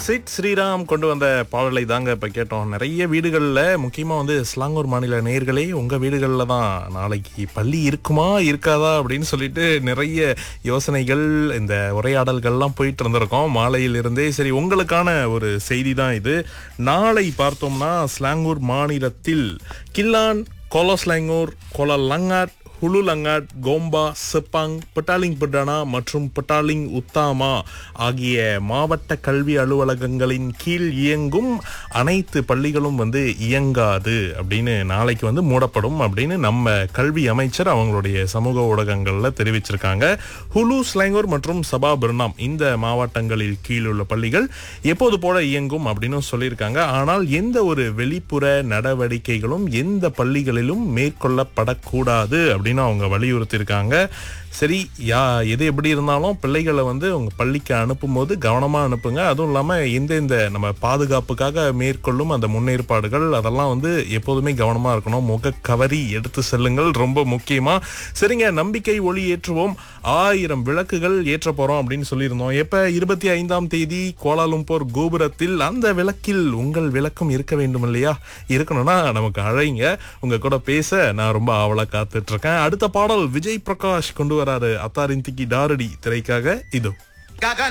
chit Sriram கொண்டு வந்த பாடலை தாங்க இப்ப கேட்டோம் நிறைய வீடுகள்ல முக்கியமா வந்து ஸ்லாங்கூர் மாநில நேர்களே உங்க வீடுகள்ல தான் நாளைக்கு பள்ளி இருக்குமா இருக்காதா அப்படின்னு சொல்லிட்டு நிறைய யோசனைகள் இந்த உரையாடல்கள்லாம் போயிட்டு இருந்திருக்கோம் மாலையில் இருந்தே சரி உங்களுக்கான ஒரு செய்தி தான் இது நாளை பார்த்தோம்னா ஸ்லாங்கூர் மாநிலத்தில் கில்லான் கோலஸ்லாங்கூர் கோலலங்காட் ஹுலுலங்காட் கோம்பா செப்பாங் பட்டாலிங் பட்டானா மற்றும் பட்டாலிங் உத்தாமா ஆகிய மாவட்ட கல்வி அலுவலகங்களின் கீழ் இயங்கும் அனைத்து பள்ளிகளும் வந்து இயங்காது அப்படின்னு நாளைக்கு வந்து மூடப்படும் அப்படின்னு நம்ம கல்வி அமைச்சர் அவங்களுடைய சமூக ஊடகங்களில் தெரிவிச்சிருக்காங்க ஹுலு ஸ்லாங்கூர் மற்றும் சபா பிர்னாம் இந்த மாவட்டங்களில் கீழ் உள்ள பள்ளிகள் எப்போது போல இயங்கும் அப்படின்னு சொல்லியிருக்காங்க ஆனால் எந்த ஒரு வெளிப்புற நடவடிக்கைகளும் எந்த பள்ளிகளிலும் மேற்கொள்ளப்படக்கூடாது அப்படின்னு அவங்க வலியுறுத்தியிருக்காங்க சரி யா எது எப்படி இருந்தாலும் பிள்ளைகளை வந்து உங்க பள்ளிக்கு அனுப்பும்போது கவனமா அனுப்புங்க அதுவும் இல்லாம எந்தெந்த நம்ம பாதுகாப்புக்காக மேற்கொள்ளும் அந்த முன்னேற்பாடுகள் அதெல்லாம் வந்து எப்போதுமே கவனமா இருக்கணும் முக கவரி எடுத்து செல்லுங்கள் ரொம்ப முக்கியமா சரிங்க நம்பிக்கை ஒளி ஏற்றுவோம் ஆயிரம் விளக்குகள் ஏற்ற போறோம் அப்படின்னு சொல்லியிருந்தோம் எப்ப இருபத்தி ஐந்தாம் தேதி கோலாலும்பூர் கோபுரத்தில் அந்த விளக்கில் உங்கள் விளக்கும் இருக்க வேண்டும் இல்லையா இருக்கணும்னா நமக்கு அழைங்க உங்க கூட பேச நான் ரொம்ப ஆவலா காத்துட்டு இருக்கேன் அடுத்த பாடல் விஜய் பிரகாஷ் கொண்டு வராரு அத்தாரின் திக்கி டாரடி திரைக்காக இதோ